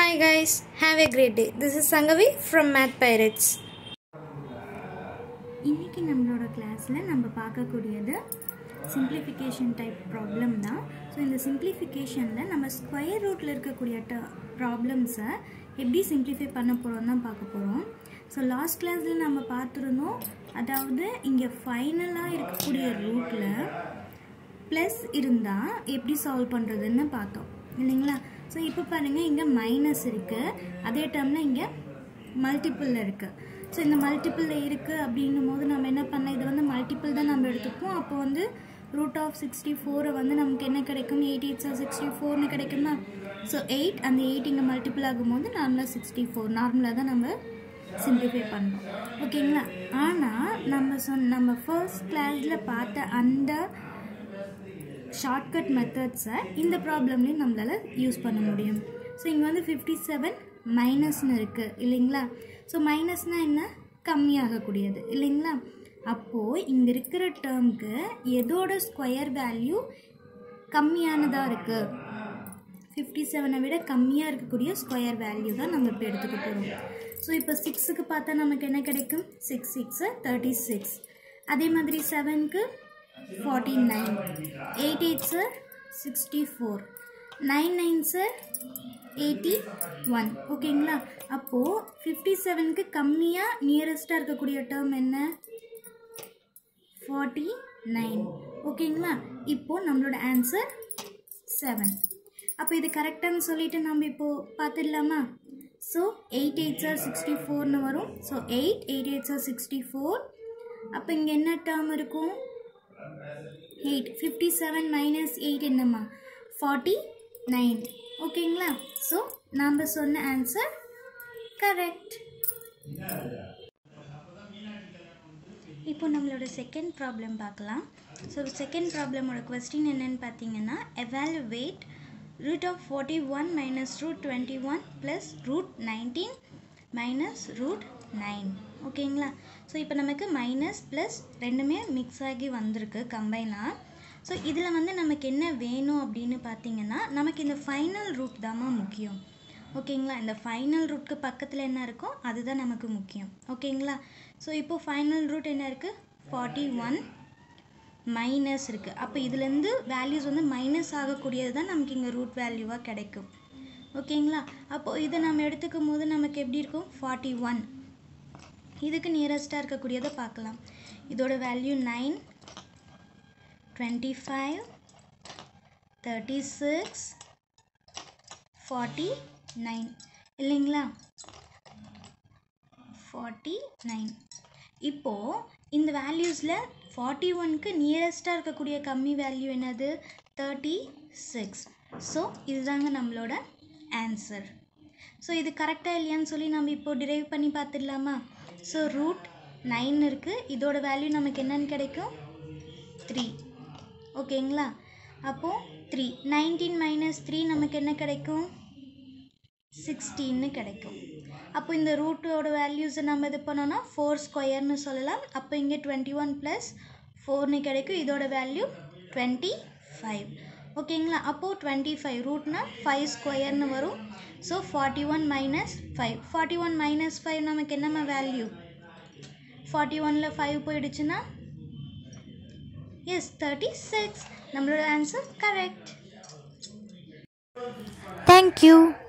Hi guys, have a great day. This is Sangavi from Math Pirates. இன்றைக்கி நம்மளோட கிளாஸில் நம்ம பார்க்கக்கூடியது சிம்பிளிஃபிகேஷன் டைப் ப்ராப்ளம் தான் ஸோ இந்த சிம்பிளிஃபிகேஷனில் நம்ம ஸ்கொயர் ரூட்டில் இருக்கக்கூடிய ட ப்ராப்ளம்ஸை எப்படி சிம்பிளிஃபை பண்ண போகிறோம் தான் பார்க்க போகிறோம் ஸோ லாஸ்ட் கிளாஸில் நம்ம பார்த்துருந்தோம் அதாவது இங்கே ஃபைனலாக இருக்கக்கூடிய ரூட்டில் ப்ளஸ் இருந்தால் எப்படி சால்வ் பண்ணுறதுன்னு பார்த்தோம் இல்லைங்களா ஸோ இப்போ பாருங்கள் இங்கே மைனஸ் இருக்குது அதே டேர்மில் இங்கே மல்டிப்புளில் இருக்குது ஸோ இந்த மல்டிப்புளில் இருக்குது அப்படின்னும் போது நம்ம என்ன பண்ணலாம் இது வந்து மல்டிப்புள் தான் நம்ம எடுத்துப்போம் அப்போ வந்து ரூட் ஆஃப் சிக்ஸ்டி ஃபோரை வந்து நமக்கு என்ன கிடைக்கும் எயிட் எயிட் சார் சிக்ஸ்டி ஃபோர்னு கிடைக்குமா ஸோ எயிட் அந்த எயிட் இங்கே மல்டிப்புள் ஆகும்போது நார்மலாக சிக்ஸ்டி ஃபோர் நார்மலாக தான் நம்ம சிம்பிளிஃபை பண்ணோம் ஓகேங்களா ஆனால் நம்ம சொன்ன நம்ம ஃபர்ஸ்ட் கிளாஸில் பார்த்த அந்த ஷார்ட்கட் மெத்தட்ஸை இந்த ப்ராப்ளம்லேயும் நம்மளால் யூஸ் பண்ண முடியும் ஸோ இங்கே வந்து ஃபிஃப்டி செவன் மைனஸ்னு இருக்குது இல்லைங்களா ஸோ மைனஸ்னால் என்ன கம்மியாகக்கூடியது இல்லைங்களா அப்போது இங்கே இருக்கிற டேர்முக்கு எதோட ஸ்கொயர் வேல்யூ கம்மியானதாக இருக்குது ஃபிஃப்டி செவனை விட கம்மியாக இருக்கக்கூடிய ஸ்கொயர் வேல்யூ தான் நம்ம இப்போ எடுத்துக்க போகிறோம் ஸோ இப்போ சிக்ஸுக்கு பார்த்தா நமக்கு என்ன கிடைக்கும் சிக்ஸ் சிக்ஸு தேர்ட்டி சிக்ஸ் அதே மாதிரி செவனுக்கு forty nine eight eight are sixty four nine nine are eighty one ஓகேங்களா அப்போது ஃபிஃப்டி செவனுக்கு கம்மியாக நியரஸ்ட்டாக இருக்கக்கூடிய டேர்ம் என்ன ஃபார்ட்டி நைன் ஓகேங்களா இப்போது நம்மளோட ஆன்சர் செவன் அப்போ இது கரெக்டானு சொல்லிட்டு நம்ம இப்போது பார்த்துடலாமா so eight eight are sixty ஃபோர்னு வரும் so eight eight eight are sixty four அப்போ இங்கே என்ன டேர்ம் இருக்கும் eight fifty seven minus eight என்னம்மா ஃபார்ட்டி நைன் ஓகேங்களா ஸோ நாம் சொன்ன ஆன்சர் கரெக்ட் இப்போ நம்மளோட செகண்ட் ப்ராப்ளம் பார்க்கலாம் ஸோ செகண்ட் ப்ராப்ளமோட கொஸ்டின் என்னன்னு பார்த்தீங்கன்னா evaluate root of forty one minus root twenty one plus root nineteen minus root nine ஓகேங்களா ஸோ இப்போ நமக்கு மைனஸ் ப்ளஸ் ரெண்டுமே மிக்ஸ் ஆகி வந்திருக்கு கம்பைனாக ஸோ இதில் வந்து நமக்கு என்ன வேணும் அப்படின்னு பார்த்தீங்கன்னா நமக்கு இந்த ஃபைனல் ரூட் தாம்மா முக்கியம் ஓகேங்களா இந்த ஃபைனல் ரூட்க்கு பக்கத்தில் என்ன இருக்கோ அதுதான் நமக்கு முக்கியம் ஓகேங்களா ஸோ இப்போது ஃபைனல் ரூட் என்ன இருக்குது ஃபார்ட்டி ஒன் மைனஸ் இருக்குது அப்போ இதுலேருந்து வேல்யூஸ் வந்து மைனஸ் ஆகக்கூடியது தான் நமக்கு இங்கே ரூட் வேல்யூவாக கிடைக்கும் ஓகேங்களா அப்போது இதை நம்ம எடுத்துக்கும் போது நமக்கு எப்படி இருக்கும் ஃபார்ட்டி ஒன் இதுக்கு நியரஸ்ட்டாக இருக்கக்கூடியதை பார்க்கலாம் இதோட value nine twenty five thirty six forty nine இல்லைங்களா ஃபார்ட்டி நைன் இப்போது இந்த வேல்யூஸில் ஃபார்ட்டி ஒன்க்கு நியரஸ்ட்டாக இருக்கக்கூடிய கம்மி வேல்யூ என்னது தேர்ட்டி சிக்ஸ் ஸோ இதுதாங்க நம்மளோட ஆன்சர் ஸோ இது கரெக்டாக இல்லையான்னு சொல்லி நம்ம இப்போ டிரைவ் பண்ணி பார்த்துடலாமா ஸோ ரூட் நைன் இருக்குது இதோட வேல்யூ நமக்கு என்னன்னு கிடைக்கும் த்ரீ ஓகேங்களா அப்போது த்ரீ நைன்டீன் மைனஸ் த்ரீ நமக்கு என்ன கிடைக்கும் சிக்ஸ்டீன்னு கிடைக்கும் அப்போ இந்த ரூட்டோட வேல்யூஸை நம்ம இது பண்ணோன்னா ஃபோர் ஸ்கொயர்னு சொல்லலாம் அப்போ இங்கே டுவெண்ட்டி ஒன் ப்ளஸ் ஃபோர்னு கிடைக்கும் இதோட வேல்யூ டுவெண்ட்டி ஃபைவ் ஓகேங்களா அப்போது டுவெண்ட்டி ஃபைவ் ரூட்னா ஃபைவ் ஸ்கொயர்னு வரும் so forty one minus five forty one minus five நமக்கு என்னம்மா வேல்யூ ஃபார்ட்டி ஒனில் ஃபைவ் போயிடுச்சுன்னா எஸ் தேர்ட்டி சிக்ஸ் நம்மளோட ஆன்சர் கரெக்ட் Thank you.